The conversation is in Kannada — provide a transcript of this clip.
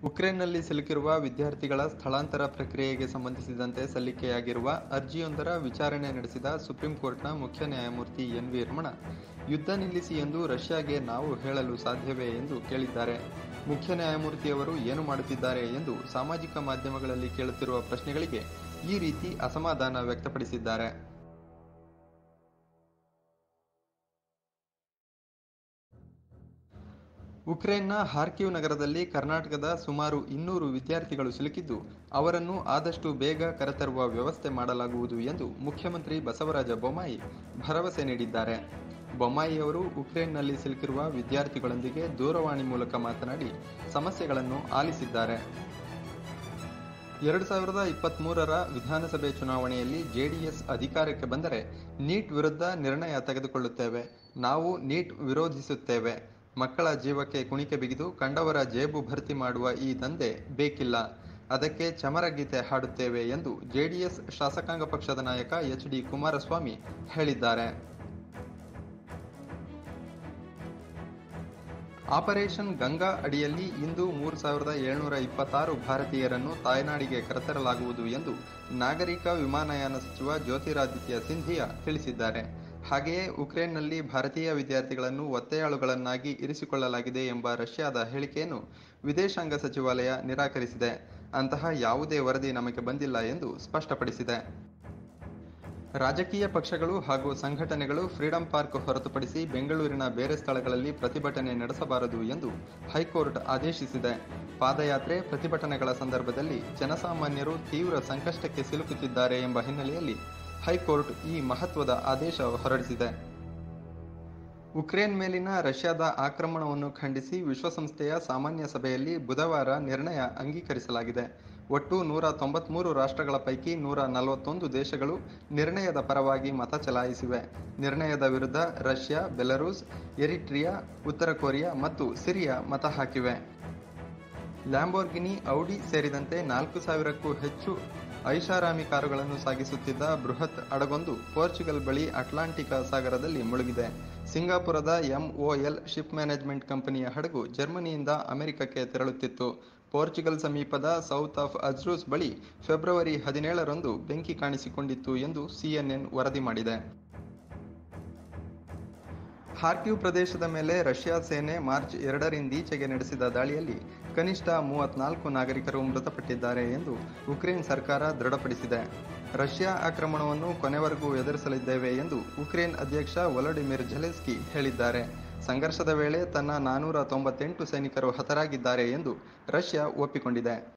ಉಕ್ರೇನ್ನಲ್ಲಿ ಸಿಲುಕಿರುವ ವಿದ್ಯಾರ್ಥಿಗಳ ಸ್ಥಳಾಂತರ ಪ್ರಕ್ರಿಯೆಗೆ ಸಂಬಂಧಿಸಿದಂತೆ ಸಲ್ಲಿಕೆಯಾಗಿರುವ ಅರ್ಜಿಯೊಂದರ ವಿಚಾರಣೆ ನಡೆಸಿದ ಸುಪ್ರೀಂ ಕೋರ್ಟ್ನ ಮುಖ್ಯ ನ್ಯಾಯಮೂರ್ತಿ ಎನ್ ವಿ ರಮಣ ಯುದ್ಧ ನಿಲ್ಲಿಸಿ ಎಂದು ರಷ್ಯಾಗೆ ನಾವು ಹೇಳಲು ಸಾಧ್ಯವೇ ಎಂದು ಕೇಳಿದ್ದಾರೆ ಮುಖ್ಯ ನ್ಯಾಯಮೂರ್ತಿಯವರು ಏನು ಮಾಡುತ್ತಿದ್ದಾರೆ ಎಂದು ಸಾಮಾಜಿಕ ಮಾಧ್ಯಮಗಳಲ್ಲಿ ಕೇಳುತ್ತಿರುವ ಪ್ರಶ್ನೆಗಳಿಗೆ ಈ ರೀತಿ ಅಸಮಾಧಾನ ವ್ಯಕ್ತಪಡಿಸಿದ್ದಾರೆ ಉಕ್ರೇನ್ನ ಹಾರ್ಕಿವ್ ನಗರದಲ್ಲಿ ಕರ್ನಾಟಕದ ಸುಮಾರು ಇನ್ನೂರು ವಿದ್ಯಾರ್ಥಿಗಳು ಸಿಲುಕಿದ್ದು ಅವರನ್ನು ಆದಷ್ಟು ಬೇಗ ಕರೆತರುವ ವ್ಯವಸ್ಥೆ ಮಾಡಲಾಗುವುದು ಎಂದು ಮುಖ್ಯಮಂತ್ರಿ ಬಸವರಾಜ ಬೊಮ್ಮಾಯಿ ಭರವಸೆ ನೀಡಿದ್ದಾರೆ ಬೊಮ್ಮಾಯಿಯವರು ಉಕ್ರೇನ್ನಲ್ಲಿ ಸಿಲುಕಿರುವ ವಿದ್ಯಾರ್ಥಿಗಳೊಂದಿಗೆ ದೂರವಾಣಿ ಮೂಲಕ ಮಾತನಾಡಿ ಸಮಸ್ಯೆಗಳನ್ನು ಆಲಿಸಿದ್ದಾರೆ ಎರಡು ಸಾವಿರದ ಇಪ್ಪತ್ತ್ ಮೂರರ ವಿಧಾನಸಭೆ ಚುನಾವಣೆಯಲ್ಲಿ ಜೆಡಿಎಸ್ ಅಧಿಕಾರಕ್ಕೆ ಬಂದರೆ ನೀಟ್ ವಿರುದ್ಧ ನಿರ್ಣಯ ತೆಗೆದುಕೊಳ್ಳುತ್ತೇವೆ ನಾವು ನೀಟ್ ವಿರೋಧಿಸುತ್ತೇವೆ ಮಕ್ಕಳ ಜೀವಕ್ಕೆ ಕುಣಿಕೆ ಬಿಗಿದು ಕಂಡವರ ಜೇಬು ಭರ್ತಿ ಮಾಡುವ ಈ ದಂಧೆ ಬೇಕಿಲ್ಲ ಅದಕ್ಕೆ ಚಮರಗೀತೆ ಹಾಡುತ್ತೇವೆ ಎಂದು ಜೆಡಿಎಸ್ ಶಾಸಕಾಂಗ ಪಕ್ಷದ ನಾಯಕ ಎಚ್ ಡಿ ಕುಮಾರಸ್ವಾಮಿ ಹೇಳಿದ್ದಾರೆ ಆಪರೇಷನ್ ಗಂಗಾ ಅಡಿಯಲ್ಲಿ ಇಂದು ಮೂರು ಸಾವಿರದ ಏಳ್ನೂರ ಇಪ್ಪತ್ತಾರು ಭಾರತೀಯರನ್ನು ತಾಯ್ನಾಡಿಗೆ ಕರೆತರಲಾಗುವುದು ಎಂದು ನಾಗರಿಕ ವಿಮಾನಯಾನ ಸಚಿವ ಜ್ಯೋತಿರಾದಿತ್ಯ ಸಿಂಧಿಯಾ ತಿಳಿಸಿದ್ದಾರೆ ಹಾಗೆಯೇ ಉಕ್ರೇನ್ನಲ್ಲಿ ಭಾರತೀಯ ವಿದ್ಯಾರ್ಥಿಗಳನ್ನು ಒತ್ತೆಯಾಳುಗಳನ್ನಾಗಿ ಇರಿಸಿಕೊಳ್ಳಲಾಗಿದೆ ಎಂಬ ರಷ್ಯಾದ ಹೇಳಿಕೆಯನ್ನು ವಿದೇಶಾಂಗ ಸಚಿವಾಲಯ ನಿರಾಕರಿಸಿದೆ ಅಂತಹ ಯಾವುದೇ ವರದಿ ನಮಗೆ ಬಂದಿಲ್ಲ ಎಂದು ಸ್ಪಷ್ಟಪಡಿಸಿದೆ ರಾಜಕೀಯ ಪಕ್ಷಗಳು ಹಾಗೂ ಸಂಘಟನೆಗಳು ಫ್ರೀಡಂ ಪಾರ್ಕ್ ಹೊರತುಪಡಿಸಿ ಬೆಂಗಳೂರಿನ ಬೇರೆ ಸ್ಥಳಗಳಲ್ಲಿ ಪ್ರತಿಭಟನೆ ನಡೆಸಬಾರದು ಎಂದು ಹೈಕೋರ್ಟ್ ಆದೇಶಿಸಿದೆ ಪಾದಯಾತ್ರೆ ಪ್ರತಿಭಟನೆಗಳ ಸಂದರ್ಭದಲ್ಲಿ ಜನಸಾಮಾನ್ಯರು ತೀವ್ರ ಸಂಕಷ್ಟಕ್ಕೆ ಸಿಲುಕುತ್ತಿದ್ದಾರೆ ಎಂಬ ಹಿನ್ನೆಲೆಯಲ್ಲಿ ಹೈಕೋರ್ಟ್ ಈ ಮಹತ್ವದ ಆದೇಶ ಹೊರಡಿಸಿದೆ ಉಕ್ರೇನ್ ಮೇಲಿನ ರಷ್ಯಾದ ಆಕ್ರಮಣವನ್ನು ಖಂಡಿಸಿ ವಿಶ್ವಸಂಸ್ಥೆಯ ಸಾಮಾನ್ಯ ಸಭೆಯಲ್ಲಿ ಬುಧವಾರ ನಿರ್ಣಯ ಅಂಗೀಕರಿಸಲಾಗಿದೆ ಒಟ್ಟು ನೂರ ತೊಂಬತ್ಮೂರು ರಾಷ್ಟ್ರಗಳ ಪೈಕಿ ನೂರ ನಲವತ್ತೊಂದು ದೇಶಗಳು ನಿರ್ಣಯದ ಪರವಾಗಿ ಮತ ಚಲಾಯಿಸಿವೆ ನಿರ್ಣಯದ ವಿರುದ್ಧ ರಷ್ಯಾ ಬೆಲರೂಸ್ ಎರಿಟ್ರಿಯಾ ಉತ್ತರ ಕೊರಿಯಾ ಮತ್ತು ಸಿರಿಯಾ ಮತ ಹಾಕಿವೆ ಲ್ಯಾಂಬೋರ್ಗಿನಿ ಔಡಿ ಸೇರಿದಂತೆ ನಾಲ್ಕು ಸಾವಿರಕ್ಕೂ ಹೆಚ್ಚು ಐಷಾರಾಮಿ ಕಾರುಗಳನ್ನು ಸಾಗಿಸುತ್ತಿದ್ದ ಬೃಹತ್ ಹಡಗೊಂದು ಪೋರ್ಚುಗಲ್ ಬಳಿ ಅಟ್ಲಾಂಟಿಕ್ ಸಾಗರದಲ್ಲಿ ಮುಳುಗಿದೆ ಸಿಂಗಾಪುರದ ಎಂಒಎಲ್ ಶಿಪ್ ಮ್ಯಾನೇಜ್ಮೆಂಟ್ ಕಂಪನಿಯ ಹಡಗು ಜರ್ಮನಿಯಿಂದ ಅಮೆರಿಕಕ್ಕೆ ತೆರಳುತ್ತಿತ್ತು ಪೋರ್ಚುಗಲ್ ಸಮೀಪದ ಸೌತ್ ಆಫ್ ಅಜ್ರೂಸ್ ಬಳಿ ಫೆಬ್ರವರಿ ಹದಿನೇಳರಂದು ಬೆಂಕಿ ಕಾಣಿಸಿಕೊಂಡಿತ್ತು ಎಂದು ಸಿಎನ್ಎನ್ ವರದಿ ಮಾಡಿದೆ ಹಾರ್ಕಿವ್ ಪ್ರದೇಶದ ಮೇಲೆ ರಷ್ಯಾ ಸೇನೆ ಮಾರ್ಚ್ ಎರಡರಿಂದೀಚೆಗೆ ನಡೆಸಿದ ದಾಳಿಯಲ್ಲಿ ಕನಿಷ್ಠ ಮೂವತ್ನಾಲ್ಕು ನಾಗರಿಕರು ಮೃತಪಟ್ಟಿದ್ದಾರೆ ಎಂದು ಉಕ್ರೇನ್ ಸರ್ಕಾರ ದೃಢಪಡಿಸಿದೆ ರಷ್ಯಾ ಆಕ್ರಮಣವನ್ನು ಕೊನೆವರೆಗೂ ಎದುರಿಸಲಿದ್ದೇವೆ ಎಂದು ಉಕ್ರೇನ್ ಅಧ್ಯಕ್ಷ ವೊಲಡಿಮಿರ್ ಝೆಲೆನ್ಸ್ಕಿ ಹೇಳಿದ್ದಾರೆ ಸಂಘರ್ಷದ ವೇಳೆ ತನ್ನ ನಾನೂರ ತೊಂಬತ್ತೆಂಟು ಸೈನಿಕರು ಹತರಾಗಿದ್ದಾರೆ ಎಂದು ರಷ್ಯಾ ಒಪ್ಪಿಕೊಂಡಿದೆ